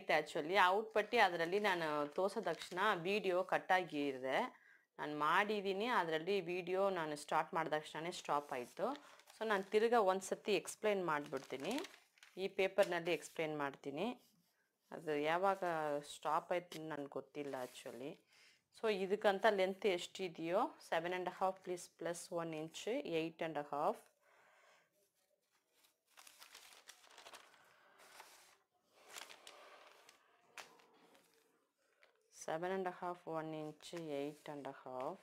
ಆಯ್ತು actually out ಪಟ್ಟಿ ಅದರಲ್ಲಿ ನಾನು ತೋರ್ಸೋ ತಕ್ಷಣ ವಿಡಿಯೋ ಕಟ್ಟಾಗಿದೆ ನಾನು ಮಾಡಿದ್ದೀನಿ ಅದರಲ್ಲಿ ವಿಡಿಯೋ ನಾನು ಸ್ಟಾರ್ಟ್ ಮಾಡಿದ ತಕ್ಷಣವೇ ಸ್ಟಾಪ್ ಆಯಿತು ಸೊ ನಾನು ತಿರ್ಗಾ ಒಂದು ಸತಿ ಎಕ್ಸ್ಪ್ಲೈನ್ ಮಾಡಿಬಿಡ್ತೀನಿ ಈ ಪೇಪರ್ನಲ್ಲಿ ಎಕ್ಸ್ಪ್ಲೈನ್ ಮಾಡ್ತೀನಿ ಅದು ಯಾವಾಗ ಸ್ಟಾಪ್ ಆಯ್ತು ನನಗೆ ಗೊತ್ತಿಲ್ಲ ಆ್ಯಕ್ಚುಲಿ ಸೊ ಇದಕ್ಕಂತ ಲೆಂತ್ ಎಷ್ಟಿದೆಯೋ seven and half please plus one inch eight and half seven and a half one inch eight and a half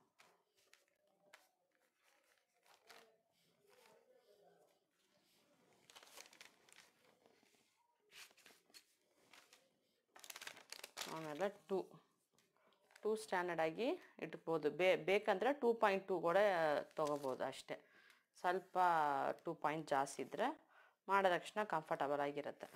ಆಮೇಲೆ ಟೂ ಟೂ ಸ್ಟ್ಯಾಂಡರ್ಡ್ ಆಗಿ ಇಟ್ಬೋದು ಬೇ ಬೇಕಂದ್ರೆ ಟೂ ಪಾಯಿಂಟ್ ಟೂ ಕೂಡ ತೊಗೋಬೋದು ಅಷ್ಟೇ ಸ್ವಲ್ಪ ಟೂ ಪಾಯಿಂಟ್ ಜಾಸ್ತಿ ಇದ್ದರೆ ಮಾಡಿದ ತಕ್ಷಣ ಕಂಫರ್ಟಬಲ್ ಆಗಿರುತ್ತೆ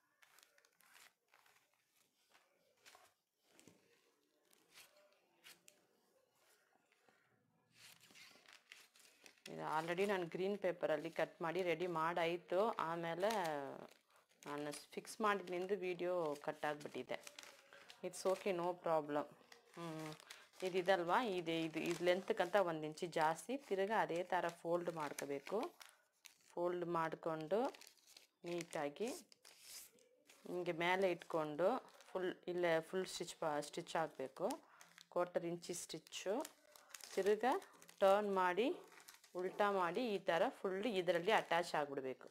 ಇದು ಆಲ್ರೆಡಿ ನಾನು ಗ್ರೀನ್ ಪೇಪರಲ್ಲಿ ಕಟ್ ಮಾಡಿ ರೆಡಿ ಮಾಡಾಯಿತು ಆಮೇಲೆ ನಾನು ಫಿಕ್ಸ್ ಮಾಡಿದ್ನಿಂದ ವಿಡಿಯೋ ಕಟ್ ಆಗಿಬಿಟ್ಟಿದೆ ಇಟ್ಸ್ ಓಕೆ ನೋ ಪ್ರಾಬ್ಲಮ್ ಹ್ಞೂ ಇದಿದಲ್ವಾ ಇದೆ ಇದು ಇದು ಲೆಂತ್ಕಂತ ಒಂದು ಇಂಚಿ ಜಾಸ್ತಿ ತಿರ್ಗಾ ಅದೇ ಥರ ಫೋಲ್ಡ್ ಮಾಡ್ಕೋಬೇಕು ಫೋಲ್ಡ್ ಮಾಡಿಕೊಂಡು ನೀಟಾಗಿ ಹಿಂಗೆ ಮೇಲೆ ಇಟ್ಕೊಂಡು ಫುಲ್ ಇಲ್ಲೇ ಫುಲ್ ಸ್ಟಿಚ್ ಸ್ಟಿಚ್ ಆಗಬೇಕು ಕ್ವಾರ್ಟರ್ ಇಂಚಿ ಸ್ಟಿಚ್ಚು ತಿರ್ಗಾ ಟರ್ನ್ ಮಾಡಿ ಉಲ್ಟಾ ಮಾಡಿ ಈ ಥರ ಫುಲ್ ಇದರಲ್ಲಿ ಅಟ್ಯಾಚ್ ಆಗಿಬಿಡ್ಬೇಕು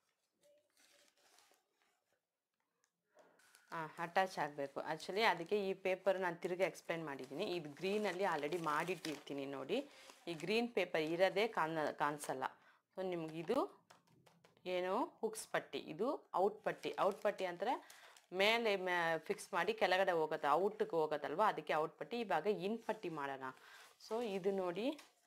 ಹಾಂ ಅಟ್ಯಾಚ್ ಆಗಬೇಕು ಆ್ಯಕ್ಚುಲಿ ಅದಕ್ಕೆ ಈ ಪೇಪರ್ ನಾನು ತಿರ್ಗಿ ಎಕ್ಸ್ಪ್ಲೈನ್ ಮಾಡಿದ್ದೀನಿ ಇದು ಗ್ರೀನಲ್ಲಿ ಆಲ್ರೆಡಿ ಮಾಡಿಟ್ಟಿರ್ತೀನಿ ನೋಡಿ ಈ ಗ್ರೀನ್ ಪೇಪರ್ ಇರೋದೇ ಕಾಣ ಕಾಣಿಸಲ್ಲ ಸೊ ನಿಮ್ಗೆ ಇದು ಏನು ಹುಕ್ಸ್ ಪಟ್ಟಿ ಇದು ಔಟ್ ಪಟ್ಟಿ ಔಟ್ ಪಟ್ಟಿ ಅಂದರೆ ಮೇಲೆ ಮೇ ಫಿಕ್ಸ್ ಮಾಡಿ ಕೆಳಗಡೆ ಹೋಗುತ್ತೆ ಔಟ್ಗೆ ಹೋಗುತ್ತಲ್ವ ಅದಕ್ಕೆ ಔಟ್ ಪಟ್ಟಿ ಇವಾಗ ಇನ್ ಪಟ್ಟಿ ಮಾಡೋಣ ಸೊ ಇದು ನೋಡಿ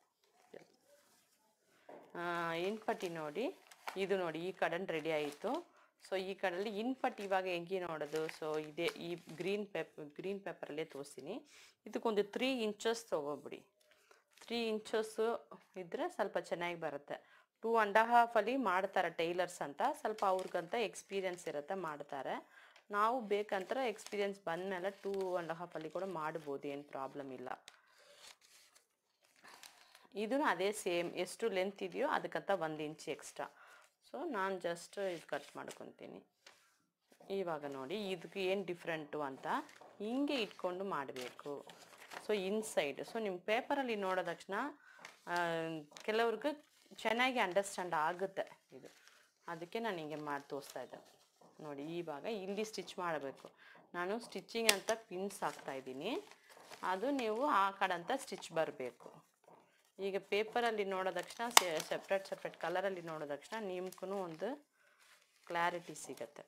ಇನ್ ಪಟ್ಟಿ ನೋಡಿ ಇದು ನೋಡಿ ಈ ಕಡನ್ ರೆಡಿ ಆಯಿತು ಸೊ ಈ ಕಡಲ್ಲಿ ಇನ್ ಪಟ್ಟಿ ಇವಾಗ ಹೆಂಗೆ ನೋಡೋದು ಸೊ ಇದೇ ಈ ಗ್ರೀನ್ ಪೇಪರ್ ಗ್ರೀನ್ ಪೇಪರಲ್ಲೇ ತೋರಿಸ್ತೀನಿ ಇದಕ್ಕೊಂದು ತ್ರೀ ಇಂಚಸ್ ತೊಗೊಬಿಡಿ ತ್ರೀ ಇಂಚಸ್ಸು ಇದ್ದರೆ ಸ್ವಲ್ಪ ಚೆನ್ನಾಗಿ ಬರುತ್ತೆ ಟೂ ಆ್ಯಂಡ್ ಹಾಫಲ್ಲಿ ಮಾಡ್ತಾರೆ ಟೈಲರ್ಸ್ ಅಂತ ಸ್ವಲ್ಪ ಅವ್ರಿಗಂತ ಎಕ್ಸ್ಪೀರಿಯನ್ಸ್ ಇರುತ್ತೆ ಮಾಡ್ತಾರೆ ನಾವು ಬೇಕಂದ್ರೆ ಎಕ್ಸ್ಪೀರಿಯನ್ಸ್ ಬಂದಮೇಲೆ ಟೂ ಆ್ಯಂಡ್ ಹಾಫಲ್ಲಿ ಕೂಡ ಮಾಡ್ಬೋದು ಏನು ಪ್ರಾಬ್ಲಮ್ ಇಲ್ಲ ಇದೂ ಅದೇ ಸೇಮ್ ಎಷ್ಟು ಲೆಂತ್ ಇದೆಯೋ ಅದಕ್ಕಂತ ಒಂದು ಇಂಚ್ ಎಕ್ಸ್ಟ್ರಾ ಸೊ ನಾನು ಜಸ್ಟ್ ಇದು ಕಟ್ ಮಾಡ್ಕೊತೀನಿ ಇವಾಗ ನೋಡಿ ಇದಕ್ಕೆ ಏನು ಡಿಫ್ರೆಂಟು ಅಂತ ಹಿಂಗೆ ಇಟ್ಕೊಂಡು ಮಾಡಬೇಕು ಸೊ ಇನ್ಸೈಡ್ ಸೊ ನಿಮ್ಮ ಪೇಪರಲ್ಲಿ ನೋಡಿದ ತಕ್ಷಣ ಕೆಲವ್ರಿಗೆ ಚೆನ್ನಾಗಿ ಅಂಡರ್ಸ್ಟ್ಯಾಂಡ್ ಆಗುತ್ತೆ ಇದು ಅದಕ್ಕೆ ನಾನು ಹಿಂಗೆ ಮಾಡಿ ತೋರಿಸ್ತಾ ಇದ್ದೆ ನೋಡಿ ಇವಾಗ ಇಲ್ಲಿ ಸ್ಟಿಚ್ ಮಾಡಬೇಕು ನಾನು ಸ್ಟಿಚಿಂಗ್ ಅಂತ ಪಿನ್ಸ್ ಹಾಕ್ತಾ ಇದ್ದೀನಿ ಅದು ನೀವು ಆ ಕಡೆ ಅಂತ ಸ್ಟಿಚ್ ಬರಬೇಕು ಈಗ ಪೇಪರಲ್ಲಿ ನೋಡಿದ ತಕ್ಷಣ ಸೆಪ್ರೇಟ್ ಸೆಪ್ರೇಟ್ ಕಲರಲ್ಲಿ ನೋಡಿದ ತಕ್ಷಣ ನಿಮ್ಗೂ ಒಂದು ಕ್ಲಾರಿಟಿ ಸಿಗತ್ತೆ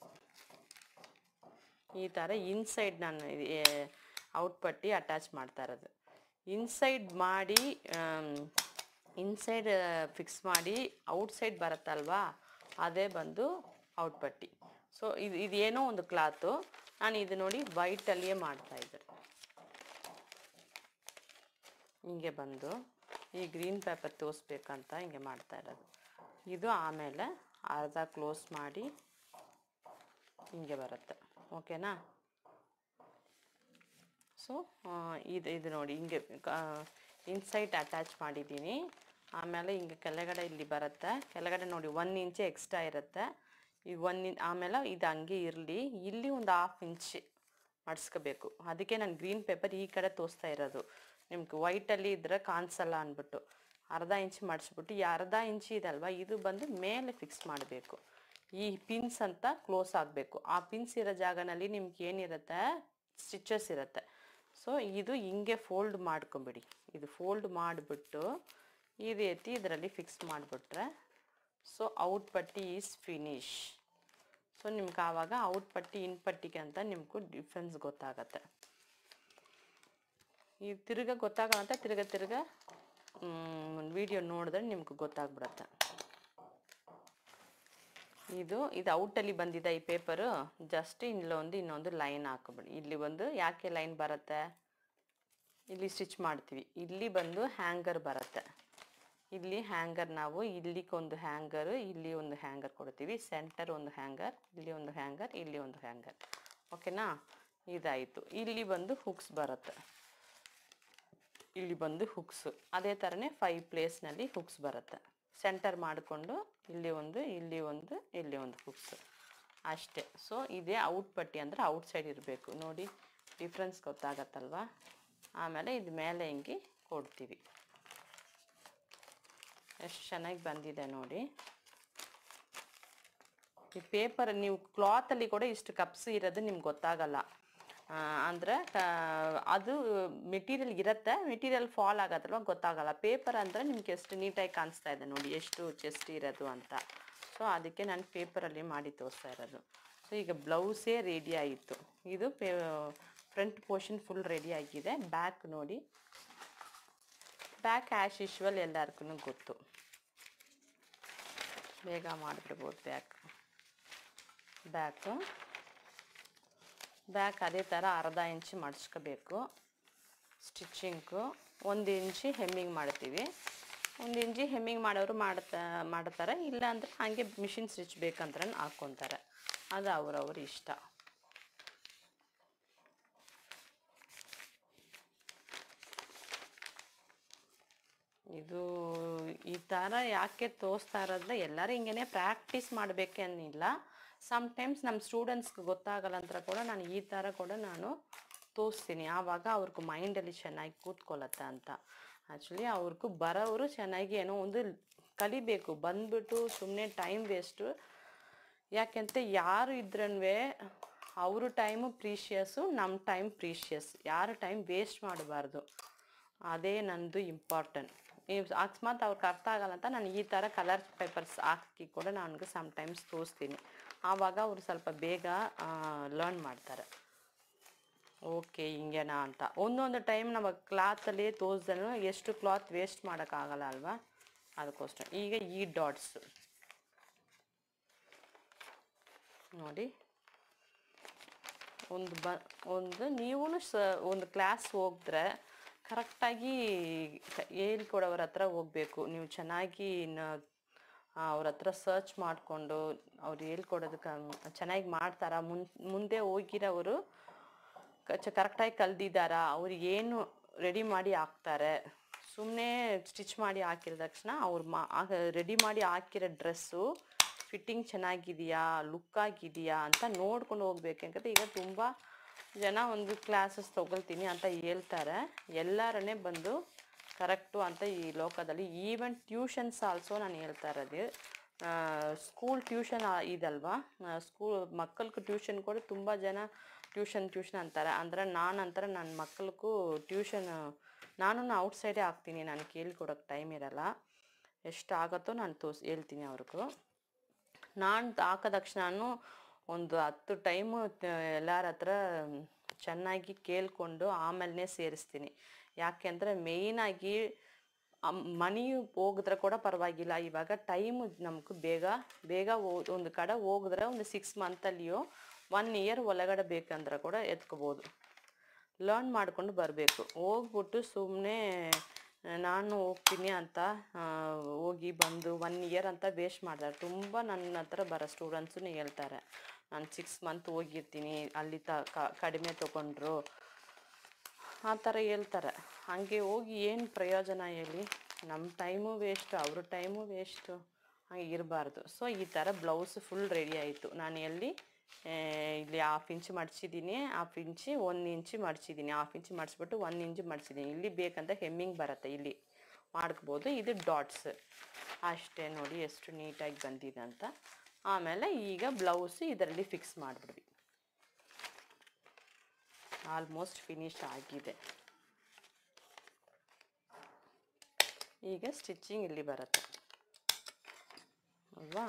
ಈ ಥರ ಇನ್ಸೈಡ್ ನಾನು ಔಟ್ ಪಟ್ಟಿ ಅಟ್ಯಾಚ್ ಮಾಡ್ತಾ ಇರೋದು ಇನ್ಸೈಡ್ ಮಾಡಿ ಇನ್ಸೈಡ್ ಫಿಕ್ಸ್ ಮಾಡಿ ಔಟ್ಸೈಡ್ ಬರುತ್ತಲ್ವಾ ಅದೇ ಬಂದು ಔಟ್ ಪಟ್ಟಿ ಸೊ ಇದು ಇದೇನೋ ಒಂದು ಕ್ಲಾತು ನಾನು ಇದು ನೋಡಿ ವೈಟಲ್ಲಿಯೇ ಮಾಡ್ತಾ ಇದ್ದೆ ಹಿಂಗೆ ಬಂದು ಈ ಗ್ರೀನ್ ಪೇಪರ್ ತೋರಿಸ್ಬೇಕಂತ ಹಿಂಗೆ ಮಾಡ್ತಾ ಇರೋದು ಇದು ಆಮೇಲೆ ಅರ್ಧ ಕ್ಲೋಸ್ ಮಾಡಿ ಹಿಂಗೆ ಬರುತ್ತೆ ಓಕೆನಾ ಸೊ ಇದು ಇದು ನೋಡಿ ಹಿಂಗೆ ಇನ್ಸೈಡ್ ಅಟ್ಯಾಚ್ ಮಾಡಿದ್ದೀನಿ ಆಮೇಲೆ ಹಿಂಗೆ ಕೆಳಗಡೆ ಇಲ್ಲಿ ಬರುತ್ತೆ ಕೆಳಗಡೆ ನೋಡಿ ಒನ್ ಇಂಚ್ ಎಕ್ಸ್ಟ್ರಾ ಇರುತ್ತೆ ಈ ಒನ್ ಇನ್ ಆಮೇಲೆ ಇದು ಹಂಗೆ ಇರಲಿ ಇಲ್ಲಿ ಒಂದು ಹಾಫ್ ಇಂಚ್ ಮಡ್ಸ್ಕೋಬೇಕು ಅದಕ್ಕೆ ನಾನು ಗ್ರೀನ್ ಪೇಪರ್ ಈ ಕಡೆ ತೋರಿಸ್ತಾ ಇರೋದು ನಿಮ್ಗೆ ವೈಟಲ್ಲಿ ಇದ್ರೆ ಕಾಣಿಸಲ್ಲ ಅಂದ್ಬಿಟ್ಟು ಅರ್ಧ ಇಂಚ್ ಮಾಡಿಸ್ಬಿಟ್ಟು ಈ ಅರ್ಧ ಇಂಚ್ ಇದಲ್ವ ಇದು ಬಂದು ಮೇಲೆ ಫಿಕ್ಸ್ ಮಾಡಬೇಕು ಈ ಪಿನ್ಸ್ ಅಂತ ಕ್ಲೋಸ್ ಆಗಬೇಕು ಆ ಪಿನ್ಸ್ ಇರೋ ಜಾಗನಲ್ಲಿ ನಿಮ್ಗೆ ಏನಿರುತ್ತೆ ಸ್ಟಿಚಸ್ ಇರುತ್ತೆ ಸೊ ಇದು ಹಿಂಗೆ ಫೋಲ್ಡ್ ಮಾಡ್ಕೊಂಬಿಡಿ ಇದು ಫೋಲ್ಡ್ ಮಾಡಿಬಿಟ್ಟು ಈ ರೀತಿ ಇದರಲ್ಲಿ ಫಿಕ್ಸ್ ಮಾಡಿಬಿಟ್ರೆ ಸೊ ಔಟ್ ಪಟ್ಟಿ ಈಸ್ ಫಿನಿಶ್ ಸೊ ನಿಮ್ಗೆ ಆವಾಗ ಔಟ್ ಪಟ್ಟಿ ಇನ್ ಪಟ್ಟಿಗೆ ಅಂತ ನಿಮ್ಗೂ ಡಿಫ್ರೆನ್ಸ್ ಗೊತ್ತಾಗತ್ತೆ ಈ ತಿರ್ಗ ಗೊತ್ತಾಗಂತ ತಿರ್ಗ ತಿರ್ಗ ವಿಡಿಯೋ ನೋಡಿದ್ರೆ ನಿಮ್ಗೆ ಗೊತ್ತಾಗ್ಬಿಡತ್ತೆ ಇದು ಇದು ಔಟಲ್ಲಿ ಬಂದಿದೆ ಈ ಪೇಪರು ಜಸ್ಟ್ ಇಲ್ಲೊಂದು ಇನ್ನೊಂದು ಲೈನ್ ಹಾಕೊಬಿಡಿ ಇಲ್ಲಿ ಒಂದು ಯಾಕೆ ಲೈನ್ ಬರುತ್ತೆ ಇಲ್ಲಿ ಸ್ಟಿಚ್ ಮಾಡ್ತೀವಿ ಇಲ್ಲಿ ಬಂದು ಹ್ಯಾಂಗರ್ ಬರುತ್ತೆ ಇಲ್ಲಿ ಹ್ಯಾಂಗರ್ ನಾವು ಇಲ್ಲಿಗೊಂದು ಹ್ಯಾಂಗರು ಇಲ್ಲಿ ಒಂದು ಹ್ಯಾಂಗರ್ ಕೊಡ್ತೀವಿ ಸೆಂಟರ್ ಒಂದು ಹ್ಯಾಂಗರ್ ಇಲ್ಲಿ ಒಂದು ಹ್ಯಾಂಗರ್ ಇಲ್ಲಿ ಒಂದು ಹ್ಯಾಂಗರ್ ಓಕೆನಾ ಇದಾಯಿತು ಇಲ್ಲಿ ಬಂದು ಹುಕ್ಸ್ ಬರುತ್ತೆ ಇಲ್ಲಿ ಬಂದು ಹುಕ್ಸು ಅದೇ ಥರನೇ ಫೈವ್ ಪ್ಲೇಸ್ನಲ್ಲಿ ಹುಕ್ಸ್ ಬರುತ್ತೆ ಸೆಂಟರ್ ಮಾಡಿಕೊಂಡು ಇಲ್ಲಿ ಒಂದು ಇಲ್ಲಿ ಒಂದು ಇಲ್ಲಿ ಒಂದು ಹುಕ್ಸ್ ಅಷ್ಟೇ ಸೊ ಇದೇ ಔಟ್ ಪಟ್ಟಿ ಅಂದರೆ ಔಟ್ ಸೈಡ್ ಇರಬೇಕು ನೋಡಿ ಡಿಫ್ರೆನ್ಸ್ ಗೊತ್ತಾಗತ್ತಲ್ವಾ ಆಮೇಲೆ ಇದು ಮೇಲೆ ಹಿಂಗೆ ಕೊಡ್ತೀವಿ ಎಷ್ಟು ಚೆನ್ನಾಗಿ ಬಂದಿದೆ ನೋಡಿ ಈ ಪೇಪರ್ ನೀವು ಕ್ಲಾತಲ್ಲಿ ಕೂಡ ಇಷ್ಟು ಕಪ್ಸ್ ಇರೋದು ನಿಮ್ಗೆ ಗೊತ್ತಾಗಲ್ಲ ಆ, ಅಂದ್ರೆ ಕ- ಅದು ಮೆಟೀರಿಯಲ್ ಇರುತ್ತೆ ಮೆಟೀರಿಯಲ್ ಫಾಲ್ ಆಗತ್ತಲ್ವ ಗೊತ್ತಾಗಲ್ಲ ಪೇಪರ್ ಅಂದರೆ ನಿಮ್ಗೆ ಎಷ್ಟು ನೀಟಾಗಿ ಕಾಣಿಸ್ತಾ ಇದೆ ನೋಡಿ ಎಷ್ಟು ಚೆಸ್ಟ್ ಇರೋದು ಅಂತ ಸೊ ಅದಕ್ಕೆ ನಾನು ಪೇಪರಲ್ಲಿ ಮಾಡಿ ತೋರಿಸ್ತಾ ಇರೋದು ಸೊ ಈಗ ಬ್ಲೌಸೇ ರೆಡಿ ಆಯಿತು ಇದು ಪೇ ಫ್ರಂಟ್ ಪೋರ್ಷನ್ ಫುಲ್ ರೆಡಿ ಆಗಿದೆ ಬ್ಯಾಕ್ ನೋಡಿ ಬ್ಯಾಕ್ ಆ್ಯಶ್ ಯೂಶ್ವಲ್ ಎಲ್ಲರಿಗೂ ಗೊತ್ತು ಬೇಗ ಮಾಡಿಬಿಡ್ಬೋದು ಬ್ಯಾಕ್ ಬ್ಯಾಕು ಬ್ಯಾಕ್ ಅದೇ ಥರ ಅರ್ಧ ಇಂಚ್ ಮಡ್ಸ್ಕೋಬೇಕು ಸ್ಟಿಚಿಂಗು ಒಂದು ಇಂಚಿ ಹೆಮ್ಮಿಂಗ್ ಮಾಡ್ತೀವಿ ಒಂದು ಇಂಚಿ ಹೆಮ್ಮಿಂಗ್ ಮಾಡೋರು ಮಾಡ್ತಾ ಮಾಡ್ತಾರೆ ಇಲ್ಲ ಅಂದರೆ ಹಾಗೆ ಮಿಷಿನ್ ಸ್ಟಿಚ್ ಬೇಕಂದ್ರೆ ಹಾಕ್ಕೊತಾರೆ ಅದು ಅವ್ರವ್ರ ಇಷ್ಟ ಇದು ಈ ಥರ ಯಾಕೆ ತೋರಿಸ್ತಾ ಇರೋದ್ರೆ ಎಲ್ಲರೂ ಹಿಂಗೇನೆ ಪ್ರಾಕ್ಟೀಸ್ ಮಾಡಬೇಕೇನಿಲ್ಲ ಸಮ್ಟೈಮ್ಸ್ ನಮ್ಮ ಸ್ಟೂಡೆಂಟ್ಸ್ಗೆ ಗೊತ್ತಾಗಲ್ಲ ಅಂತ ಕೂಡ ನಾನು ಈ ಥರ ಕೂಡ ನಾನು ತೋರಿಸ್ತೀನಿ ಆವಾಗ ಅವ್ರಿಗೆ ಮೈಂಡಲ್ಲಿ ಚೆನ್ನಾಗಿ ಕೂತ್ಕೊಳ್ಳುತ್ತೆ ಅಂತ ಆ್ಯಕ್ಚುಲಿ ಅವ್ರಿಗೂ ಬರೋರು ಚೆನ್ನಾಗಿ ಏನೋ ಒಂದು ಕಲಿಬೇಕು ಬಂದ್ಬಿಟ್ಟು ಸುಮ್ಮನೆ ಟೈಮ್ ವೇಸ್ಟು ಯಾಕೆಂತ ಯಾರು ಇದ್ರೂ ಅವರು ಟೈಮು ಪ್ರೀಷಿಯಸ್ಸು ನಮ್ಮ ಟೈಮ್ ಪ್ರೀಷಿಯಸ್ ಯಾರು ಟೈಮ್ ವೇಸ್ಟ್ ಮಾಡಬಾರ್ದು ಅದೇ ನಂದು ಇಂಪಾರ್ಟೆಂಟ್ ನೀವು ಅಕಸ್ಮಾತ್ ಅವ್ರಿಗೆ ಅರ್ಥ ಆಗಲ್ಲ ಅಂತ ನಾನು ಈ ಥರ ಕಲರ್ ಪೇಪರ್ಸ್ ಹಾಕಿ ಕೂಡ ನನಗೆ ಸಮ್ಟೈಮ್ಸ್ ತೋರಿಸ್ತೀನಿ ಆವಾಗ ಅವರು ಸ್ವಲ್ಪ ಬೇಗ ಲರ್ನ್ ಮಾಡ್ತಾರೆ ಓಕೆ ಹಿಂಗೇನಾ ಅಂತ ಒಂದೊಂದು ಟೈಮ್ ನಮ್ಮ ಕ್ಲಾತಲ್ಲಿ ತೋರಿಸ್ದನು ಎಷ್ಟು ಕ್ಲಾತ್ ವೇಸ್ಟ್ ಮಾಡೋಕ್ಕಾಗಲ್ಲ ಅಲ್ವಾ ಅದಕ್ಕೋಸ್ಕರ ಈಗ ಈ ಡಾಟ್ಸ್ ನೋಡಿ ಒಂದು ಬ ಒಂದು ನೀವು ಸ ಒಂದು ಕ್ಲಾಸ್ ಹೋಗಿದ್ರೆ ಕರೆಕ್ಟಾಗಿ ಹೇಳ್ಕೊಡೋರ ಹತ್ರ ಹೋಗಬೇಕು ನೀವು ಚೆನ್ನಾಗಿ ಅವ್ರ ಹತ್ರ ಸರ್ಚ್ ಮಾಡಿಕೊಂಡು ಅವ್ರು ಹೇಳ್ಕೊಡೋದಕ್ಕೆ ಚೆನ್ನಾಗಿ ಮಾಡ್ತಾರಾ ಮುನ್ ಮುಂದೆ ಹೋಗಿರೋರು ಕರೆಕ್ಟಾಗಿ ಕಲ್ದಿದ್ದಾರಾ ಅವ್ರು ಏನು ರೆಡಿ ಮಾಡಿ ಹಾಕ್ತಾರೆ ಸುಮ್ಮನೆ ಸ್ಟಿಚ್ ಮಾಡಿ ಹಾಕಿದ ತಕ್ಷಣ ಅವ್ರು ಮಾ ರೆಡಿ ಮಾಡಿ ಹಾಕಿರೋ ಡ್ರೆಸ್ಸು ಫಿಟ್ಟಿಂಗ್ ಚೆನ್ನಾಗಿದೆಯಾ ಲುಕ್ ಆಗಿದೆಯಾ ಅಂತ ನೋಡ್ಕೊಂಡು ಹೋಗ್ಬೇಕು ಯಾಕಂದ್ರೆ ಈಗ ತುಂಬ ಜನ ಒಂದು ಕ್ಲಾಸಸ್ ತೊಗೊಳ್ತೀನಿ ಅಂತ ಹೇಳ್ತಾರೆ ಎಲ್ಲರನ್ನೇ ಬಂದು ಕರೆಕ್ಟು ಅಂತ ಈ ಲೋಕದಲ್ಲಿ ಈವನ್ ಟ್ಯೂಷನ್ಸ್ ಆಲ್ಸೋ ನಾನು ಹೇಳ್ತಾ ಇರೋದು ಸ್ಕೂಲ್ ಟ್ಯೂಷನ್ ಇದಲ್ವಾ ಸ್ಕೂಲ್ ಮಕ್ಕಳಿಗೂ ಟ್ಯೂಷನ್ ಕೂಡ ತುಂಬ ಜನ ಟ್ಯೂಷನ್ ಟ್ಯೂಷನ್ ಅಂತಾರೆ ಅಂದರೆ ನಾನು ಅಂತಾರೆ ನನ್ನ ಮಕ್ಕಳಿಗೂ ಟ್ಯೂಷನ್ ನಾನು ಔಟ್ಸೈಡೇ ಹಾಕ್ತೀನಿ ನಾನು ಕೇಳ್ಕೊಡೋಕ್ಕೆ ಟೈಮ್ ಇರಲ್ಲ ಎಷ್ಟು ಆಗುತ್ತೋ ನಾನು ತೋರ್ಸ್ ಹೇಳ್ತೀನಿ ಅವ್ರಿಗೂ ನಾನು ಹಾಕಿದ ತಕ್ಷಣ ಒಂದು ಹತ್ತು ಟೈಮು ಎಲ್ಲರ ಹತ್ರ ಚೆನ್ನಾಗಿ ಕೇಳಿಕೊಂಡು ಆಮೇಲೆ ಸೇರಿಸ್ತೀನಿ ಯಾಕೆಂದರೆ ಮೇಯ್ನಾಗಿ ಮನಿ ಹೋಗಿದ್ರೆ ಕೂಡ ಪರವಾಗಿಲ್ಲ ಇವಾಗ ಟೈಮು ನಮಗೂ ಬೇಗ ಬೇಗ ಹೋ ಒಂದು ಕಡೆ ಹೋಗಿದ್ರೆ ಒಂದು ಸಿಕ್ಸ್ ಮಂತಲ್ಲಿಯೋ ಒನ್ ಇಯರ್ ಒಳಗಡೆ ಬೇಕಂದ್ರೆ ಕೂಡ ಎತ್ಕೋಬೋದು ಲರ್ನ್ ಮಾಡ್ಕೊಂಡು ಬರಬೇಕು ಹೋಗ್ಬಿಟ್ಟು ಸುಮ್ಮನೆ ನಾನು ಹೋಗ್ತೀನಿ ಅಂತ ಆ, ಹೋಗಿ ಬಂದು ಒನ್ ಇಯರ್ ಅಂತ ವೇಸ್ಟ್ ಮಾಡ್ತಾರೆ ತುಂಬ ನನ್ನ ಹತ್ರ ಬರೋ ಸ್ಟೂಡೆಂಟ್ಸು ಹೇಳ್ತಾರೆ ನಾನು ಸಿಕ್ಸ್ ಮಂತ್ ಹೋಗಿರ್ತೀನಿ ಅಲ್ಲಿ ತ ಕ- ಕಡಿಮೆ ತೊಗೊಂಡ್ರು ಆ ಥರ ಹೇಳ್ತಾರೆ ಹಾಗೆ ಹೋಗಿ ಏನು ಪ್ರಯೋಜನ ಹೇಳಿ ನಮ್ಮ ಟೈಮು ವೇಸ್ಟು ಅವ್ರ ಟೈಮು ವೇಸ್ಟು ಹಾಗೆ ಇರಬಾರ್ದು ಸೊ ಈ ಥರ ಬ್ಲೌಸ್ ಫುಲ್ ರೆಡಿ ಆಯಿತು ನಾನು ಎಲ್ಲಿ ಆ, ಇಲ್ಲಿ ಹಾಫ್ ಇಂಚ್ ಮಡ್ಚಿದ್ದೀನಿ ಹಾಫ್ ಇಂಚಿ ಒಂದು ಇಂಚು ಮಡ್ಚಿದ್ದೀನಿ ಹಾಫ್ ಇಂಚ್ ಮಡ್ಸ್ಬಿಟ್ಟು ಒಂದು ಇಂಚು ಮಡ್ಚಿದ್ದೀನಿ ಇಲ್ಲಿ ಬೇಕಂತ ಹೆಮ್ಮಿಂಗ್ ಬರುತ್ತೆ ಇಲ್ಲಿ ಮಾಡ್ಕೋಬೋದು ಇದು ಡಾಟ್ಸ್ ಅಷ್ಟೇ ನೋಡಿ ಎಷ್ಟು ನೀಟಾಗಿ ಬಂದಿದೆ ಅಂತ ಆಮೇಲೆ ಈಗ ಬ್ಲೌಸ್ ಇದರಲ್ಲಿ ಫಿಕ್ಸ್ ಮಾಡಿಬಿಡ್ವಿ ಆಲ್ಮೋಸ್ಟ್ ಫಿನಿಶ್ ಆಗಿದೆ ಈಗ ಸ್ಟಿಚಿಂಗ್ ಇಲ್ಲಿ ಬರುತ್ತೆ ಅಲ್ವಾ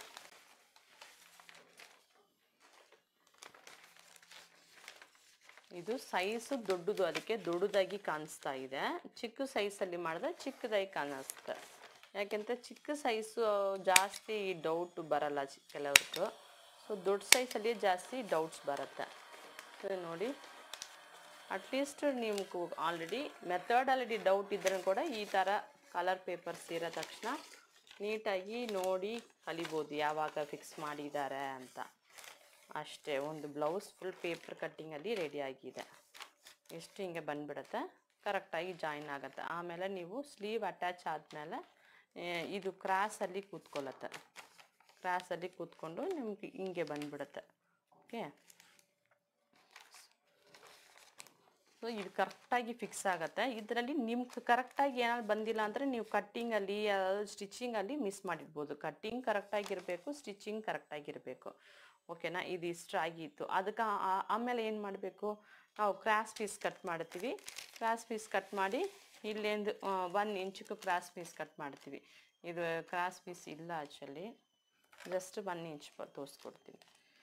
ಇದು ಸೈಜು ದೊಡ್ಡದು ಅದಕ್ಕೆ ದೊಡ್ಡದಾಗಿ ಕಾಣಿಸ್ತಾ ಇದೆ ಚಿಕ್ಕ ಸೈಜಲ್ಲಿ ಮಾಡಿದ್ರೆ ಚಿಕ್ಕದಾಗಿ ಕಾಣಿಸುತ್ತೆ ಯಾಕೆಂತ ಚಿಕ್ಕ ಸೈಜು ಜಾಸ್ತಿ ಡೌಟ್ ಬರಲ್ಲ ಚಿ ಕೆಲವ್ರಿಗೆ ಸೊ ದೊಡ್ಡ ಸೈಜಲ್ಲಿ ಜಾಸ್ತಿ ಡೌಟ್ಸ್ ಬರುತ್ತೆ ಸೊ ನೋಡಿ ಅಟ್ಲೀಸ್ಟ್ ನಿಮ್ಗೆ ಆಲ್ರೆಡಿ ಮೆಥಡ್ ಆಲ್ರೆಡಿ ಡೌಟ್ ಇದ್ರೂ ಕೂಡ ಈ ಥರ ಕಲರ್ ಪೇಪರ್ಸ್ ಇರೋ ತಕ್ಷಣ ನೀಟಾಗಿ ನೋಡಿ ಕಲಿಬೋದು ಯಾವಾಗ ಫಿಕ್ಸ್ ಮಾಡಿದ್ದಾರೆ ಅಂತ ಅಷ್ಟೇ ಒಂದು ಬ್ಲೌಸ್ ಫುಲ್ ಪೇಪರ್ ಕಟ್ಟಿಂಗಲ್ಲಿ ರೆಡಿ ಆಗಿದೆ ಎಷ್ಟು ಹಿಂಗೆ ಬಂದ್ಬಿಡುತ್ತೆ ಕರೆಕ್ಟಾಗಿ ಜಾಯಿನ್ ಆಗುತ್ತೆ ಆಮೇಲೆ ನೀವು ಸ್ಲೀವ್ ಅಟ್ಯಾಚ್ ಆದಮೇಲೆ ಇದು ಕ್ರಾಸಲ್ಲಿ ಕೂತ್ಕೊಳ್ಳುತ್ತೆ ಕ್ರಾಸಲ್ಲಿ ಕೂತ್ಕೊಂಡು ನಿಮ್ಗೆ ಹಿಂಗೆ ಬಂದ್ಬಿಡುತ್ತೆ ಓಕೆ ಸೊ ಇದು ಕರೆಕ್ಟಾಗಿ ಫಿಕ್ಸ್ ಆಗುತ್ತೆ ಇದರಲ್ಲಿ ನಿಮ್ಗೆ ಕರೆಕ್ಟಾಗಿ ಏನಾದ್ರು ಬಂದಿಲ್ಲ ಅಂದರೆ ನೀವು ಕಟ್ಟಿಂಗಲ್ಲಿ ಸ್ಟಿಚಿಂಗಲ್ಲಿ ಮಿಸ್ ಮಾಡಿರ್ಬೋದು ಕಟ್ಟಿಂಗ್ ಕರೆಕ್ಟಾಗಿರಬೇಕು ಸ್ಟಿಚಿಂಗ್ ಕರೆಕ್ಟಾಗಿರಬೇಕು ಓಕೆನಾ ಇದು ಇಷ್ಟ ಆಗಿತ್ತು ಅದಕ್ಕೆ ಆ- ಆಮೇಲೆ ಏನು ಮಾಡಬೇಕು ನಾವು ಕ್ರಾಸ್ ಪೀಸ್ ಕಟ್ ಮಾಡ್ತೀವಿ ಕ್ರಾಸ್ ಪೀಸ್ ಕಟ್ ಮಾಡಿ ಇಲ್ಲೇಂದು ಒನ್ ಇಂಚಿಗೂ ಕ್ರಾಸ್ ಪೀಸ್ ಕಟ್ ಮಾಡ್ತೀವಿ ಇದು ಕ್ರಾಸ್ ಪೀಸ್ ಇಲ್ಲ ಆ್ಯಕ್ಚುಲಿ ಜಸ್ಟ್ ಒನ್ ಇಂಚ್ ತೋರಿಸ್ಕೊಡ್ತೀನಿ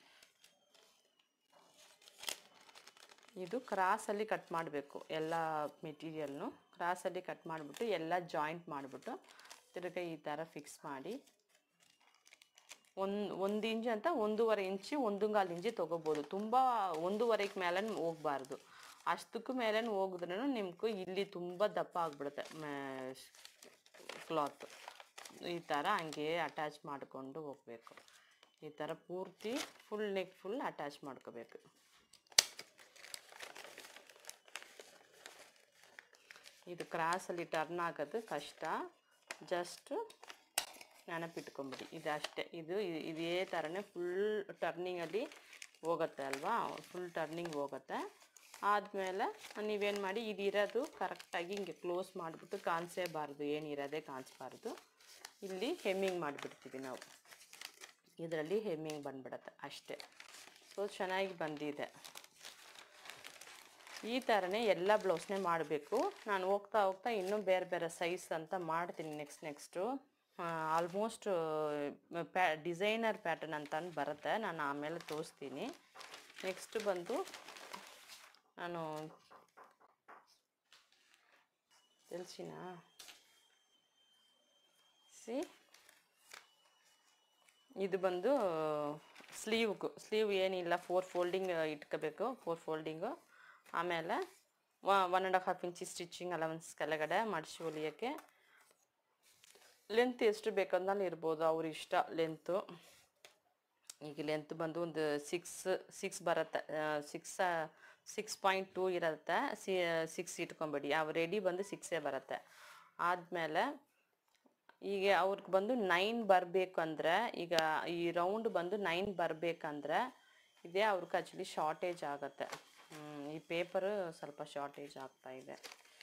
ಇದು ಕ್ರಾಸಲ್ಲಿ ಕಟ್ ಮಾಡಬೇಕು ಎಲ್ಲ ಮೆಟೀರಿಯಲ್ನು ಕ್ರಾಸಲ್ಲಿ ಕಟ್ ಮಾಡಿಬಿಟ್ಟು ಎಲ್ಲ ಜಾಯಿಂಟ್ ಮಾಡಿಬಿಟ್ಟು ತಿರ್ಗಾ ಈ ಥರ ಫಿಕ್ಸ್ ಮಾಡಿ ಒಂದು ಒಂದು ಇಂಚ್ ಅಂತ ಒಂದೂವರೆ ಇಂಚು ಒಂದೂಗಾಲು ಇಂಚಿ ತೊಗೋಬೋದು ತುಂಬ ಒಂದೂವರೆಗೆ ಮೇಲೆ ಹೋಗ್ಬಾರ್ದು ಅಷ್ಟಕ್ಕೂ ಮೇಲೆ ಹೋಗಿದ್ರೂ ನಿಮ್ಗೆ ಇಲ್ಲಿ ತುಂಬ ದಪ್ಪ ಆಗಿಬಿಡುತ್ತೆ ಕ್ಲಾತ್ ಈ ಥರ ಹಂಗೆ ಅಟ್ಯಾಚ್ ಮಾಡಿಕೊಂಡು ಹೋಗಬೇಕು ಈ ಥರ ಪೂರ್ತಿ ಫುಲ್ ನೆಕ್ ಫುಲ್ ಅಟ್ಯಾಚ್ ಮಾಡ್ಕೋಬೇಕು ಇದು ಕ್ರಾಸಲ್ಲಿ ಟರ್ನ್ ಆಗೋದು ಕಷ್ಟ ಜಸ್ಟ್ ನೆನಪಿಟ್ಕೊಂಬಿಡಿ ಇದಷ್ಟೇ ಇದು ಇ- ಇದೇ ಥರನೇ ಫುಲ್ ಟರ್ನಿಂಗಲ್ಲಿ ಹೋಗುತ್ತೆ ಅಲ್ವಾ ಫುಲ್ ಟರ್ನಿಂಗ್ ಹೋಗುತ್ತೆ ಆದಮೇಲೆ ನೀವೇನು ಮಾಡಿ ಇದಿರೋದು ಕರೆಕ್ಟಾಗಿ ಹಿಂಗೆ ಕ್ಲೋಸ್ ಮಾಡಿಬಿಟ್ಟು ಕಾಣಿಸೇಬಾರ್ದು ಏನಿರೋದೇ ಕಾಣಿಸ್ಬಾರ್ದು ಇಲ್ಲಿ ಹೆಮ್ಮಿಂಗ್ ಮಾಡಿಬಿಡ್ತೀವಿ ನಾವು ಇದರಲ್ಲಿ ಹೆಮ್ಮಿಂಗ್ ಬಂದ್ಬಿಡತ್ತೆ ಅಷ್ಟೇ ಸೊ ಚೆನ್ನಾಗಿ ಬಂದಿದೆ ಈ ಥರನೇ ಎಲ್ಲ ಬ್ಲೌಸ್ನೇ ಮಾಡಬೇಕು ನಾನು ಹೋಗ್ತಾ ಹೋಗ್ತಾ ಇನ್ನೂ ಬೇರೆ ಬೇರೆ ಸೈಜ್ ಅಂತ ಮಾಡ್ತೀನಿ ನೆಕ್ಸ್ಟ್ ನೆಕ್ಸ್ಟು ಆಲ್ಮೋಸ್ಟ್ ಪ್ಯಾ ಡಿಸೈನರ್ ಪ್ಯಾಟರ್ನ್ ಅಂತ ಬರುತ್ತೆ ನಾನು ಆಮೇಲೆ ತೋರಿಸ್ತೀನಿ ನೆಕ್ಸ್ಟ್ ಬಂದು ನಾನು ತಿಳಿಸಿನಾ ಸಿ ಇದು ಬಂದು ಸ್ಲೀವ್ಗೂ ಸ್ಲೀವ್ ಏನಿಲ್ಲ ಫೋರ್ ಫೋಲ್ಡಿಂಗ್ ಇಟ್ಕೋಬೇಕು ಫೋರ್ ಫೋಲ್ಡಿಂಗು ಆಮೇಲೆ one and half inch stitching allowance ಕೆಳಗಡೆ ಮಡಿಸಿ ಹೊಲಿಯೋಕ್ಕೆ ಲೆಂತ್ ಎಷ್ಟು ಬೇಕಂದಲ್ಲಿ ಇರ್ಬೋದು ಅವ್ರ ಇಷ್ಟ ಲೆಂತು ಈಗ ಲೆಂತ್ ಬಂದು ಒಂದು ಸಿಕ್ಸ್ ಸಿಕ್ಸ್ ಬರುತ್ತೆ ಸಿಕ್ಸ್ ಸಿಕ್ಸ್ ಪಾಯಿಂಟ್ ಟೂ ಇರುತ್ತೆ ಸಿ ಸಿಕ್ಸ್ ಇಟ್ಕೊಂಬೇಡಿ ಅವು ರೆಡಿ ಬಂದು ಸಿಕ್ಸೇ ಬರುತ್ತೆ ಆದಮೇಲೆ ಈಗ ಅವ್ರಿಗೆ ಬಂದು ನೈನ್ ಬರಬೇಕಂದ್ರೆ ಈಗ ಈ ರೌಂಡ್ ಬಂದು ನೈನ್ ಬರಬೇಕಂದ್ರೆ ಇದೇ ಅವ್ರಿಗೆ ಆ್ಯಕ್ಚುಲಿ ಶಾರ್ಟೇಜ್ ಆಗುತ್ತೆ ಹ್ಮ್, ಈ ಪೇಪರು ಸ್ವಲ್ಪ ಶಾರ್ಟೇಜ್ ಆಗ್ತಾ ಇದೆ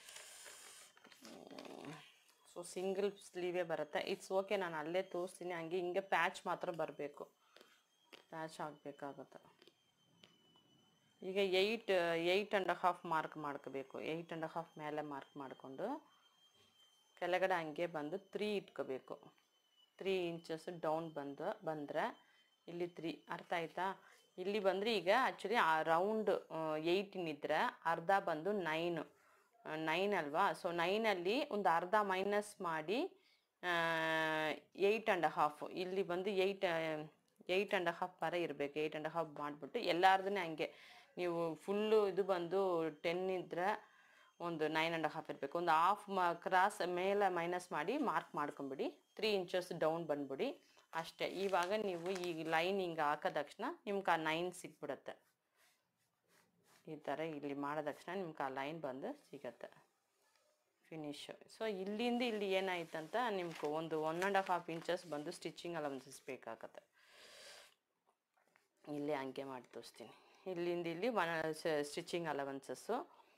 ಸೊ ಸಿಂಗಲ್ ಸ್ಲೀವೇ ಬರುತ್ತೆ ಇಟ್ಸ್ ಓಕೆ ನಾನು ಅಲ್ಲೇ ತೋರಿಸ್ತೀನಿ ಹಂಗೆ ಹಿಂಗೆ ಪ್ಯಾಚ್ ಮಾತ್ರ ಬರಬೇಕು ಪ್ಯಾಚ್ ಆಗಬೇಕಾಗುತ್ತೆ ಈಗ eight eight and half mark ಮಾಡ್ಕೋಬೇಕು ಏಯ್ಟ್ ಆ್ಯಂಡ್ ಹಾಫ್ ಮೇಲೆ ಮಾರ್ಕ್ ಮಾಡಿಕೊಂಡು ಕೆಳಗಡೆ ಹಂಗೆ ಬಂದು ತ್ರೀ ಇಟ್ಕೋಬೇಕು ತ್ರೀ ಇಂಚಸ್ ಡೌನ್ ಬಂದು ಬಂದರೆ ಇಲ್ಲಿ ತ್ರೀ ಅರ್ಥ ಆಯ್ತಾ ಇಲ್ಲಿ ಬಂದರೆ ಈಗ ಆ್ಯಕ್ಚುಲಿ ಆ ರೌಂಡ್ ಏಯ್ಟೀನ್ ಇದ್ದರೆ ಅರ್ಧ ಬಂದು ನೈನು ನೈನ್ ಅಲ್ವಾ ಸೊ ನೈನಲ್ಲಿ ಒಂದು ಅರ್ಧ ಮೈನಸ್ ಮಾಡಿ ಏಯ್ಟ್ ಆ್ಯಂಡ್ ಹಾಫ್ ಇಲ್ಲಿ ಬಂದು ಏಯ್ಟ್ ಏಯ್ಟ್ ಆ್ಯಂಡ್ ಹಾಫ್ ಬರ ಇರಬೇಕು ಏಯ್ಟ್ ಆ್ಯಂಡ್ ಹಾಫ್ ಮಾಡಿಬಿಟ್ಟು ಎಲ್ಲಾರ್ದೇ ಹಂಗೆ ನೀವು ಫುಲ್ಲು ಇದು ಬಂದು ಟೆನ್ ಇದ್ದರೆ ಒಂದು ನೈನ್ ಆ್ಯಂಡ್ ಹಾಫ್ ಇರಬೇಕು ಒಂದು ಹಾಫ್ ಮ ಕ್ರಾಸ್ ಮೇಲೆ ಮೈನಸ್ ಮಾಡಿ ಮಾರ್ಕ್ ಮಾಡ್ಕೊಂಬಿಡಿ ತ್ರೀ ಇಂಚಸ್ ಡೌನ್ ಬಂದ್ಬಿಡಿ ಅಷ್ಟೇ ಇವಾಗ ನೀವು ಈ ಲೈನ್ ಹಿಂಗೆ ಹಾಕಿದ ತಕ್ಷಣ ನಿಮ್ಗೆ ಆ ನೈನ್ ಸಿಕ್ಬಿಡುತ್ತೆ ಈ ಥರ ಇಲ್ಲಿ ಮಾಡಿದ ತಕ್ಷಣ ನಿಮ್ಗೆ ಆ ಲೈನ್ ಬಂದು ಸಿಗತ್ತೆ ಫಿನಿಶು ಸೊ ಇಲ್ಲಿಂದ ಇಲ್ಲಿ ಏನಾಯ್ತಂತ ನಿಮ್ಗೆ ಒಂದು ಒನ್ ಆ್ಯಂಡ್ ಹಾಫ್ ಇಂಚಸ್ ಬಂದು ಸ್ಟಿಚಿಂಗ್ ಅಲವನ್ಸಸ್ ಬೇಕಾಗತ್ತೆ ಇಲ್ಲೇ ಹಂಗೆ ಮಾಡಿ ತೋರಿಸ್ತೀನಿ ಇಲ್ಲಿಂದ ಇಲ್ಲಿ ಒನ್ ಸ್ಟಿಚಿಂಗ್ ಅಲವನ್ಸಸ್ಸು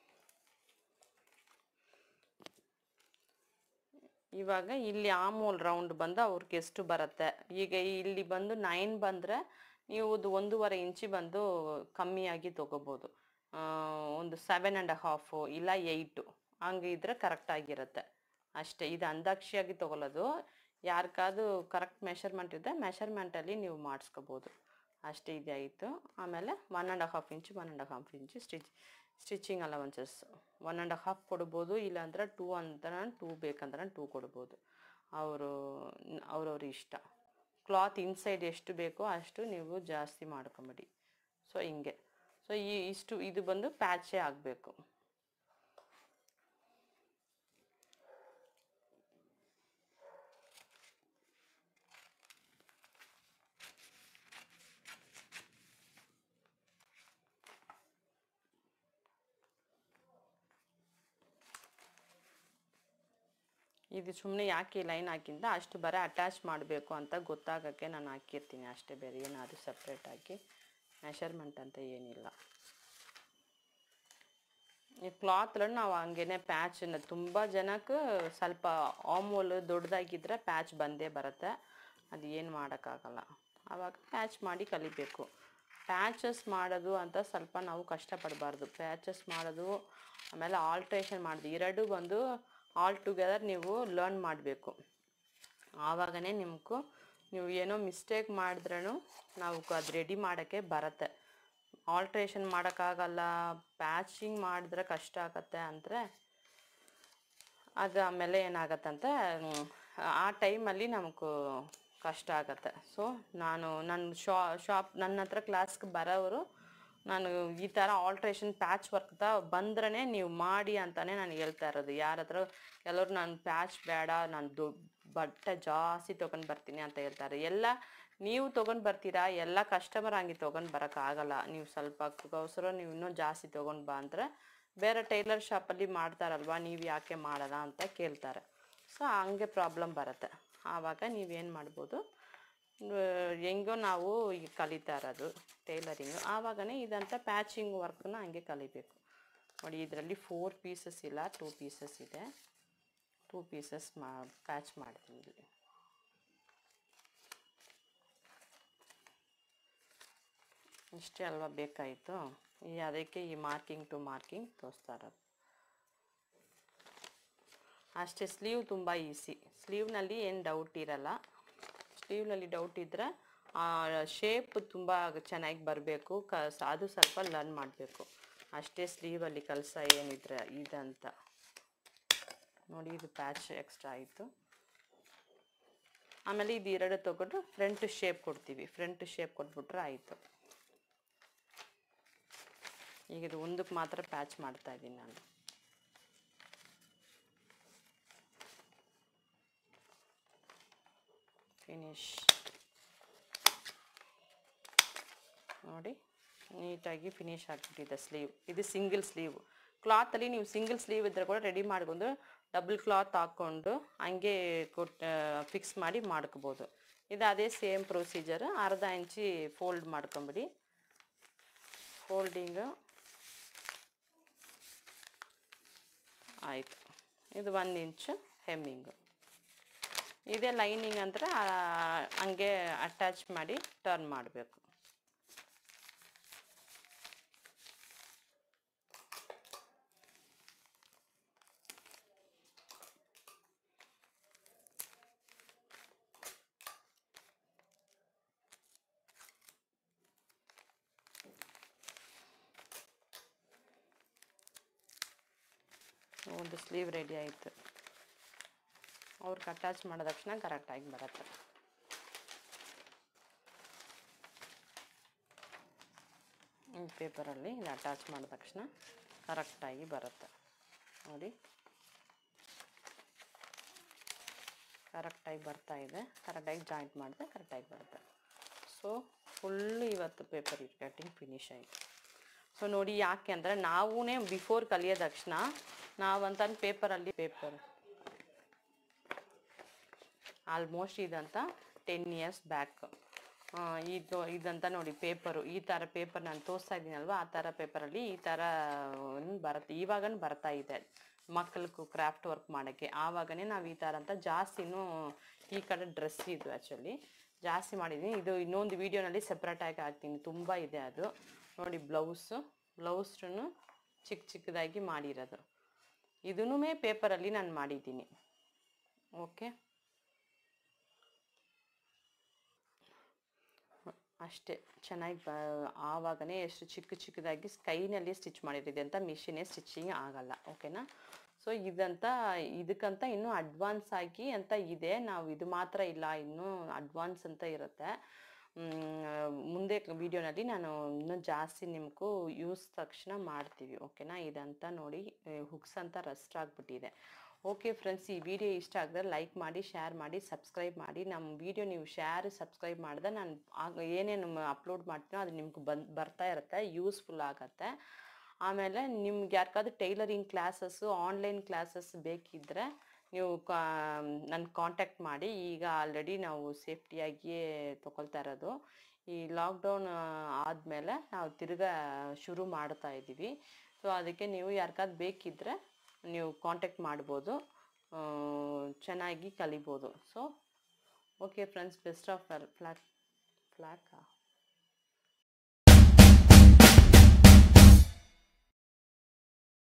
ಇವಾಗ ಇಲ್ಲಿ ಆಮೂಲ್ ರೌಂಡ್ ಬಂದು ಅವ್ರಿಗೆ ಎಷ್ಟು ಬರುತ್ತೆ ಈಗ ಇಲ್ಲಿ ಬಂದು ನೈನ್ ಬಂದರೆ ನೀವು ಅದು ಒಂದೂವರೆ ಇಂಚಿ ಬಂದು ಕಮ್ಮಿಯಾಗಿ ತೊಗೋಬೋದು ಆ, ಒಂದು ಸೆವೆನ್ ಆ್ಯಂಡ್ ಹಾಫು ಇಲ್ಲ ಏಯ್ಟು ಹಂಗೆ ಇದ್ರೆ ಕರೆಕ್ಟಾಗಿರುತ್ತೆ ಅಷ್ಟೇ ಇದು ಅಂದಾಕ್ಷಿಯಾಗಿ ತೊಗೊಳ್ಳೋದು ಯಾರಿಗಾದ್ರು ಕರೆಕ್ಟ್ ಮೆಷರ್ಮೆಂಟ್ ಇದೆ ಮೆಷರ್ಮೆಂಟಲ್ಲಿ ನೀವು ಮಾಡಿಸ್ಕೋಬೋದು ಅಷ್ಟೇ ಇದಾಯಿತು ಆಮೇಲೆ one and half inch one and half inch stitch stitching allowances one and half ಕೊಡ್ಬೋದು ಇಲ್ಲಾಂದ್ರೆ ಟೂ ಅಂತ ಟೂ ಬೇಕಂದ್ರೆ ಟೂ ಕೊಡ್ಬೋದು ಅವರು ಅವ್ರವ್ರ ಇಷ್ಟ ಕ್ಲಾತ್ ಇನ್ಸೈಡ್ ಎಷ್ಟು ಬೇಕೋ ಅಷ್ಟು ನೀವು ಜಾಸ್ತಿ ಮಾಡ್ಕೊಂಬಿಡಿ ಸೊ ಹಿಂಗೆ ಸೊ ಈ ಇಷ್ಟು ಇದು ಬಂದು ಪ್ಯಾಚೇ ಆಗಬೇಕು ಇದು ಸುಮ್ಮನೆ ಯಾಕೆ ಲೈನ್ ಹಾಕಿಂದ ಅಷ್ಟು ಬರೀ ಅಟ್ಯಾಚ್ ಮಾಡಬೇಕು ಅಂತ ಗೊತ್ತಾಗೋಕ್ಕೆ ನಾನು ಹಾಕಿರ್ತೀನಿ ಅಷ್ಟೇ ಬೇರೆ ಏನಾದರೂ ಸಪ್ರೇಟ್ ಹಾಕಿ ಮೆಷರ್ಮೆಂಟ್ ಅಂತ ಏನಿಲ್ಲ ಈ ಕ್ಲಾತ್ಲ ನಾವು ಹಂಗೇನೆ ಪ್ಯಾಚನ್ನ ತುಂಬ ಜನಕ್ಕೆ ಸ್ವಲ್ಪ ಆಮೂಲ್ ದೊಡ್ಡದಾಗಿದ್ದರೆ ಪ್ಯಾಚ್ ಬಂದೇ ಬರುತ್ತೆ ಅದು ಏನು ಮಾಡೋಕ್ಕಾಗಲ್ಲ ಆವಾಗ ಪ್ಯಾಚ್ ಮಾಡಿ ಕಲಿಬೇಕು ಪ್ಯಾಚಸ್ ಮಾಡೋದು ಅಂತ ಸ್ವಲ್ಪ ನಾವು ಕಷ್ಟಪಡಬಾರ್ದು ಪ್ಯಾಚಸ್ ಮಾಡೋದು ಆಮೇಲೆ ಆಲ್ಟ್ರೇಷನ್ ಮಾಡೋದು ಎರಡು ಬಂದು ಆಲ್ ಟುಗೆದರ್ ನೀವು ಲರ್ನ್ ಮಾಡಬೇಕು ಆವಾಗನೇ ನಿಮಗೂ ನೀವು ಏನೋ ಮಿಸ್ಟೇಕ್ ಮಾಡಿದ್ರೂ ನಾವು ಅದು ರೆಡಿ ಮಾಡೋಕ್ಕೆ ಬರುತ್ತೆ ಆಲ್ಟ್ರೇಷನ್ ಮಾಡೋಕ್ಕಾಗಲ್ಲ ಪ್ಯಾಚಿಂಗ್ ಮಾಡಿದ್ರೆ ಕಷ್ಟ ಆಗತ್ತೆ ಅಂದರೆ ಅದು ಆಮೇಲೆ ಏನಾಗತ್ತಂತೆ ಮ್, ಆ ಟೈಮಲ್ಲಿ ನಮಗೂ ಕಷ್ಟ ಆಗತ್ತೆ ಸೊ ನಾನು ನನ್ನ ಶಾ ಶಾಪ್ ನನ್ನ ಹತ್ರ ಕ್ಲಾಸ್ಗೆ ಬರೋರು ನಾನು ಈ ಥರ ಆಲ್ಟ್ರೇಷನ್ ಪ್ಯಾಚ್ ವರ್ಕ್ ಬಂದ್ರೇ ನೀವು ಮಾಡಿ ಅಂತಲೇ ನಾನು ಹೇಳ್ತಾ ಇರೋದು ಯಾರ ಹತ್ರ ಕೆಲವರು ನಾನು ಪ್ಯಾಚ್ ಬೇಡ ನಾನು ದೊ ಬಟ್ಟೆ ಜಾಸ್ತಿ ತೊಗೊಂಡು ಬರ್ತೀನಿ ಅಂತ ಹೇಳ್ತಾರೆ ಎಲ್ಲ ನೀವು ತೊಗೊಂಡು ಬರ್ತೀರಾ ಎಲ್ಲ ಕಸ್ಟಮರ್ ಹಂಗೆ ತೊಗೊಂಡು ಬರೋಕ್ಕಾಗಲ್ಲ ನೀವು ಸ್ವಲ್ಪಕ್ಕೋಸ್ಕರ ನೀವು ಇನ್ನೂ ಜಾಸ್ತಿ ತೊಗೊಂಡು ಬಾ ಅಂದರೆ ಬೇರೆ ಟೈಲರ್ ಶಾಪಲ್ಲಿ ಮಾಡ್ತಾರಲ್ವಾ ನೀವು ಯಾಕೆ ಮಾಡಲ್ಲ ಅಂತ ಕೇಳ್ತಾರೆ ಸೊ ಹಂಗೆ ಪ್ರಾಬ್ಲಮ್ ಬರುತ್ತೆ ಆವಾಗ ನೀವೇನು ಮಾಡ್ಬೋದು ಆ, ಹೆಂಗೋ ನಾವು ಈಗ ಕಲಿತಾ ಇರೋದು ಟೈಲರಿಂಗು ಆವಾಗನೇ ಇದಂಥ ಪ್ಯಾಚಿಂಗ್ ವರ್ಕ್ನ ಹಂಗೆ ಕಲಿಬೇಕು ನೋಡಿ ಇದರಲ್ಲಿ ಫೋರ್ ಪೀಸಸ್ ಇಲ್ಲ ಟೂ ಪೀಸಸ್ ಇದೆ ಟೂ ಪೀಸಸ್ ಮಾ ಪ್ಯಾಚ್ ಮಾಡ್ತೀನಿ ಇಲ್ಲಿ ಇಷ್ಟೇ ಅಲ್ವಾ ಬೇಕಾಯಿತು ಈ ಅದಕ್ಕೆ ಈ ಮಾರ್ಕಿಂಗ್ ಟು ಮಾರ್ಕಿಂಗ್ ತೋರಿಸ್ತಾ ಇರೋದು ಅಷ್ಟೇ ಸ್ಲೀವ್ ತುಂಬ ಈಸಿ ಸ್ಲೀವ್ನಲ್ಲಿ ಏನು ಡೌಟ್ ಇರಲ್ಲ ಸ್ಲೀವ್ನಲ್ಲಿ ಡೌಟ್ ಇದ್ದರೆ ಶೇಪ್ ತುಂಬ ಚೆನ್ನಾಗಿ ಬರಬೇಕು ಕ ಅದು ಸ್ವಲ್ಪ ಲರ್ನ್ ಮಾಡಬೇಕು ಅಷ್ಟೇ ಸ್ಲೀವಲ್ಲಿ ಕೆಲಸ ಏನಿದ್ರೆ ಇದಂತ ನೋಡಿ ಇದು ಪ್ಯಾಚ್ ಎಕ್ಸ್ಟ್ರಾ ಆಯಿತು ಆಮೇಲೆ ಇದು ಎರಡು ತಗೊಂಡು ಫ್ರಂಟ್ ಶೇಪ್ ಕೊಡ್ತೀವಿ ಫ್ರಂಟ್ ಶೇಪ್ ಕೊಟ್ಬಿಟ್ರೆ ಆಯಿತು ಈಗ ಇದು ಒಂದಕ್ಕೆ ಮಾತ್ರ ಪ್ಯಾಚ್ ಮಾಡ್ತಾ ಇದ್ದೀನಿ ನಾನು ಫಿನಿಶ್ ನೋಡಿ ನೀಟಾಗಿ ಫಿನಿಶ್ ಆಗಿಬಿಟ್ಟಿದೆ ಸ್ಲೀವ್ ಇದು ಸಿಂಗಲ್ ಸ್ಲೀವ್ ಕ್ಲಾತಲ್ಲಿ ನೀವು ಸಿಂಗಲ್ ಸ್ಲೀವ್ ಇದ್ದರೆ ಕೂಡ ರೆಡಿ ಮಾಡ್ಕೊಂಡು ಡಬಲ್ ಕ್ಲಾತ್ ಹಾಕ್ಕೊಂಡು ಹಂಗೆ ಕೊಟ್ಟು ಫಿಕ್ಸ್ ಮಾಡಿ ಮಾಡ್ಕೋಬೋದು ಇದು ಅದೇ ಸೇಮ್ ಪ್ರೊಸೀಜರ್ ಅರ್ಧ ಇಂಚಿ ಫೋಲ್ಡ್ ಮಾಡ್ಕೊಂಬಿಡಿ ಫೋಲ್ಡಿಂಗು ಆಯಿತು ಇದು ಒಂದು ಇಂಚು ಹೆಮ್ಮಿಂಗು ಇದೇ ಲೈನಿಂಗ್ ಅಂದರೆ ಹಂಗೆ ಅಟ್ಯಾಚ್ ಮಾಡಿ ಟರ್ನ್ ಮಾಡಬೇಕು ಒಂದು ಸ್ಲೀವ್ ರೆಡಿ ಆಯಿತು ಅವ್ರಿಗೆ ಅಟ್ಯಾಚ್ ಮಾಡಿದ ತಕ್ಷಣ ಕರೆಕ್ಟಾಗಿ ಬರುತ್ತೆ ಈ ಪೇಪರಲ್ಲಿ ಇದು ಅಟ್ಯಾಚ್ ಮಾಡಿದ ತಕ್ಷಣ ಕರೆಕ್ಟಾಗಿ ಬರುತ್ತೆ ನೋಡಿ ಕರೆಕ್ಟಾಗಿ ಬರ್ತಾ ಇದೆ ಕರೆಕ್ಟಾಗಿ ಜಾಯಿಂಟ್ ಮಾಡಿದ್ರೆ ಕರೆಕ್ಟಾಗಿ ಬರುತ್ತೆ ಸೊ ಫುಲ್ಲು ಇವತ್ತು ಪೇಪರ್ ಕಟಿಂಗ್ ಫಿನಿಶ್ ಆಯಿತು ಸೊ ನೋಡಿ ಯಾಕೆ ಅಂದರೆ ನಾವೂನೇ ಬಿಫೋರ್ ಕಲಿಯೋ ತಕ್ಷಣ ನಾವಂತ ಪೇಪರಲ್ಲಿ ಪೇಪರ್ ಆಲ್ಮೋಸ್ಟ್ ಇದಂತ ಟೆನ್ ಇಯರ್ಸ್ ಬ್ಯಾಕ್ ಇದು ಇದಂತ ನೋಡಿ ಪೇಪರು ಈ ಥರ ಪೇಪರ್ ನಾನು ತೋರಿಸ್ತಾ ಇದ್ದೀನಲ್ವ ಆ ಥರ ಪೇಪರಲ್ಲಿ ಈ ಥರ ಒಂದು ಬರುತ್ತೆ ಇವಾಗನೂ ಬರ್ತಾ ಇದೆ ಮಕ್ಕಳಿಗೂ ಕ್ರಾಫ್ಟ್ ವರ್ಕ್ ಮಾಡೋಕ್ಕೆ ಆವಾಗನೇ ನಾವು ಈ ಥರ ಅಂತ ಜಾಸ್ತಿನೂ ಈ ಕಡೆ ಡ್ರೆಸ್ ಇದು ಆ್ಯಕ್ಚುಲಿ ಜಾಸ್ತಿ ಮಾಡಿದ್ದೀನಿ ಇದು ಇನ್ನೊಂದು ವೀಡಿಯೋನಲ್ಲಿ ಸಪ್ರೇಟಾಗಿ ಹಾಕ್ತೀನಿ ತುಂಬ ಇದೆ ಅದು ನೋಡಿ ಬ್ಲೌಸು ಬ್ಲೌಸ್ನು ಚಿಕ್ಕ ಚಿಕ್ಕದಾಗಿ ಮಾಡಿರೋದು ಇದನ್ನೂ ಪೇಪರಲ್ಲಿ ನಾನು ಮಾಡಿದ್ದೀನಿ ಓಕೆ ಅಷ್ಟೇ ಚೆನ್ನಾಗಿ ಬ ಆವಾಗನೇ ಎಷ್ಟು ಚಿಕ್ಕ ಚಿಕ್ಕದಾಗಿ ಕೈನಲ್ಲಿ ಸ್ಟಿಚ್ ಮಾಡಿರಿದೆ ಅಂತ ಮಿಷಿನೇ ಸ್ಟಿಚಿಂಗ್ ಆಗಲ್ಲ ಓಕೆನಾ ಸೊ ಇದಂತ ಇದಕ್ಕಂತ ಇನ್ನೂ ಅಡ್ವಾನ್ಸ್ ಆಗಿ ಅಂತ ಇದೆ ನಾವು ಇದು ಮಾತ್ರ ಇಲ್ಲ ಇನ್ನೂ ಅಡ್ವಾನ್ಸ್ ಅಂತ ಇರುತ್ತೆ ಮ್, ಮುಂದೆ ವಿಡಿಯೋನಲ್ಲಿ ನಾನು ಇನ್ನೂ ಜಾಸ್ತಿ ನಿಮಗೂ ಯೂಸ್ ತಕ್ಷಣ ಮಾಡ್ತೀವಿ ಓಕೆನಾ ಇದಂತ ನೋಡಿ ಹುಕ್ಸ್ ಅಂತ ರಸ್ಟ್ ಆಗಿಬಿಟ್ಟಿದೆ ಓಕೆ ಫ್ರೆಂಡ್ಸ್ ಈ ವಿಡಿಯೋ ಇಷ್ಟ ಆಗಿದ್ರೆ ಲೈಕ್ ಮಾಡಿ ಶೇರ್ ಮಾಡಿ ಸಬ್ಸ್ಕ್ರೈಬ್ ಮಾಡಿ ನಮ್ಮ ವಿಡಿಯೋ ನೀವು ಶೇರ್ ಸಬ್ಸ್ಕ್ರೈಬ್ ಮಾಡಿದ್ರೆ ನಾನು ಆಗ ಏನೇನು ಅಪ್ಲೋಡ್ ಮಾಡ್ತೀನೋ ಅದು ನಿಮ್ಗೆ ಬಂದು ಬರ್ತಾ ಇರುತ್ತೆ ಯೂಸ್ಫುಲ್ ಆಗುತ್ತೆ ಆಮೇಲೆ ನಿಮ್ಗೆ ಯಾರಿಗಾದ್ರೂ ಟೈಲರಿಂಗ್ ಕ್ಲಾಸಸ್ಸು ಆನ್ಲೈನ್ ಕ್ಲಾಸಸ್ ಬೇಕಿದ್ದರೆ ನೀವು ಕಾ ನನ್ನ ಕಾಂಟ್ಯಾಕ್ಟ್ ಮಾಡಿ ಈಗ ಆಲ್ರೆಡಿ ನಾವು ಸೇಫ್ಟಿಯಾಗಿಯೇ ತೊಗೊಳ್ತಾ ಇರೋದು ಈ ಲಾಕ್ಡೌನ್ ಆದಮೇಲೆ ನಾವು ತಿರ್ಗಾ ಶುರು ಮಾಡ್ತಾ ಇದ್ದೀವಿ ಸೊ ಅದಕ್ಕೆ ನೀವು ಯಾರಿಗಾದ್ರು ಬೇಕಿದ್ದರೆ ನೀವು ಕಾಂಟ್ಯಾಕ್ಟ್ ಮಾಡ್ಬೋದು ಆ, ಚೆನ್ನಾಗಿ ಕಲಿಬೋದು so okay friends best of luck ಫ್ಲಾಕ್